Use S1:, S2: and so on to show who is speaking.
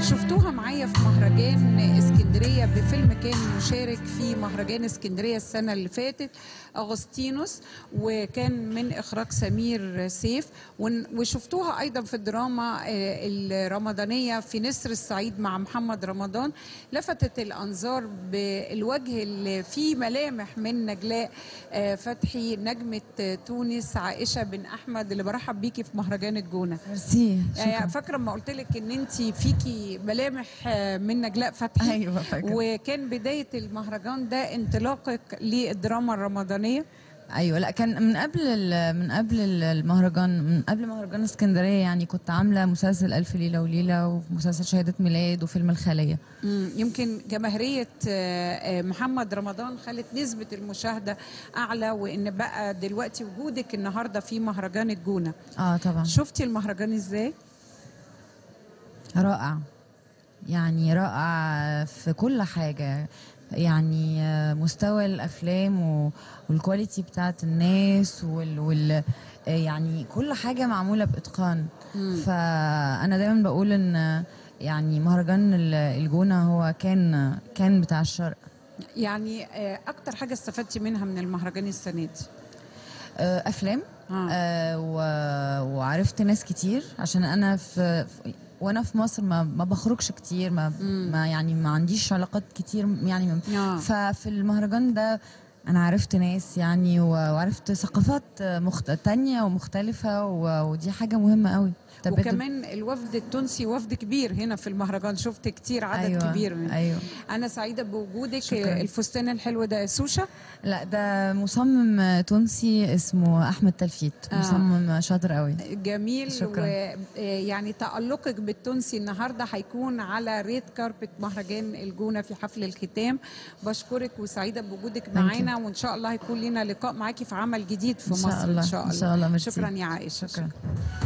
S1: شفتوها معايا في مهرجان اسكندريه بفيلم كان مشارك في مهرجان اسكندريه السنه اللي فاتت اغسطينوس وكان من اخراج سمير سيف ون- وشفتوها ايضا في الدراما آه، الرمضانيه في نسر الصعيد مع محمد رمضان لفتت الانظار بالوجه اللي فيه ملامح من نجلاء آه، فتحي نجمه آه، تونس عائشه بن احمد اللي برحب بيكي في مهرجان الجونه
S2: ميرسي
S1: يعني
S2: شكرا
S1: فاكره لما قلت لك ان انت فيكي ملامح آه، من نجلاء فتحي
S2: ايوه فاكره
S1: وكان بدايه المهرجان ده انطلاقك للدراما الرمضانيه
S2: ايوه لا كان من قبل ال- من قبل ال- المهرجان من قبل مهرجان اسكندريه يعني كنت عامله مسلسل الف ليله وليله ومسلسل شهاده ميلاد وفيلم الخليه
S1: مم، يمكن جماهيريه آه، آه، محمد رمضان خلت نسبه المشاهده اعلى وان بقى دلوقتي وجودك النهارده في مهرجان الجونه
S2: اه طبعا
S1: شفتي المهرجان ازاي
S2: رائع يعني رائع في كل حاجة يعني آه، مستوى الأفلام و- والكواليتي بتاعت الناس وال, وال آه، يعني كل حاجة معمولة بإتقان فأنا دايما بقول إن آه، يعني مهرجان ال- الجونة هو كان كان بتاع الشرق
S1: يعني آه، اكتر حاجه استفدتي منها من المهرجان السنه دي
S2: آه، أفلام
S1: آه.
S2: آه و- وعرفت ناس كتير عشان انا في في- وانا في مصر ما ما بخرجش كتير ما, ما يعني ما عنديش علاقات كتير يعني ما
S1: آه.
S2: ففي المهرجان ده انا عرفت ناس يعني و- وعرفت ثقافات مخت... تانية ومختلفة و... ودي حاجة مهمة قوي تبادل-
S1: وكمان الوفد التونسي وفد كبير هنا في المهرجان شفت كتير عدد
S2: أيوة.
S1: كبير منه.
S2: ايوه
S1: انا سعيده بوجودك
S2: شكراً.
S1: الفستان الحلو ده سوشا
S2: لا ده مصمم تونسي اسمه احمد تلفيت
S1: آه.
S2: مصمم شاطر قوي
S1: جميل
S2: شكراً.
S1: ويعني تألقك بالتونسي النهارده هيكون على ريد كاربت مهرجان الجونه في حفل الختام بشكرك وسعيده بوجودك
S2: you.
S1: معانا وان شاء الله هيكون لنا لقاء معاكي في عمل جديد في
S2: إن شاء
S1: مصر
S2: الله.
S1: ان شاء
S2: إن
S1: الله
S2: شاء الله. ميرسي.
S1: شكرا يا عائشه
S2: شكرا